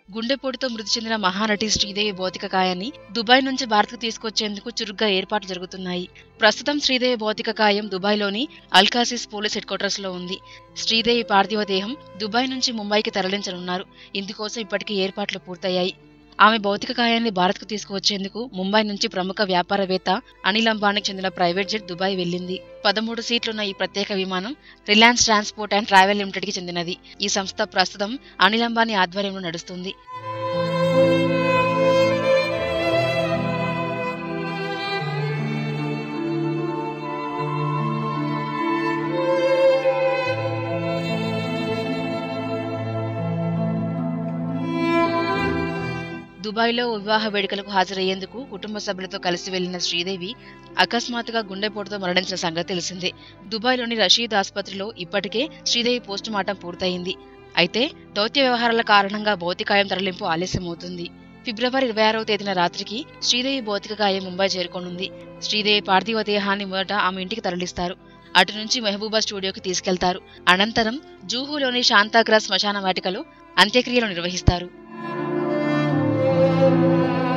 గుండెపోటుతో మృతి చెందిన మహానటి శ్రీదేవి భౌతిక కాయాన్ని దుబాయ్ నుంచి భారత్కు తీసుకొచ్చేందుకు చురుగ్గా ఏర్పాట్లు జరుగుతున్నాయి ప్రస్తుతం శ్రీదేవి భౌతిక కాయం దుబాయ్లోని అల్కాసిస్ పోలీస్ హెడ్ క్వార్టర్స్ లో ఉంది శ్రీదేవి పార్థివ దేహం దుబాయ్ నుంచి ముంబైకి తరలించనున్నారు ఇందుకోసం ఇప్పటికే ఏర్పాట్లు పూర్తయ్యాయి ఆమె భౌతిక కాయాన్ని భారత్కు తీసుకువచ్చేందుకు ముంబై నుంచి ప్రముఖ వ్యాపారవేత్త అనిల్ అంబానీకి చెందిన ప్రైవేట్ జెట్ దుబాయ్ వెళ్ళింది పదమూడు సీట్లున్న ఈ ప్రత్యేక విమానం Reliance transport and travel limited కి చెందినది ఈ సంస్థ ప్రస్తుతం అనిల్ అంబానీ ఆధ్వర్యంలో నడుస్తుంది దుబాయ్లో వివాహ వేడుకలకు హాజరయ్యేందుకు కుటుంబ సభ్యులతో కలిసి వెళ్లిన శ్రీదేవి అకస్మాత్తుగా గుండెపోటుతో మరణించిన సంగతి తెలిసిందే దుబాయ్లోని రషీద్ ఆసుపత్రిలో ఇప్పటికే శ్రీదేవి పోస్టుమార్టం పూర్తయింది అయితే దౌత్య వ్యవహారాల కారణంగా భౌతికాయం తరలింపు ఆలస్యమవుతుంది ఫిబ్రవరి ఇరవై ఆరవ తేదీన రాత్రికి శ్రీదేవి భౌతిక కాయం ముంబై చేరుకోనుంది శ్రీదేవి పార్థివ దేహాన్ని మొదట ఆమె ఇంటికి తరలిస్తారు అటు నుంచి మెహబూబా స్టూడియోకి తీసుకెళ్తారు అనంతరం జూహులోని శాంతాగ్రా శ్మశాన వాటికలో అంత్యక్రియలు నిర్వహిస్తారు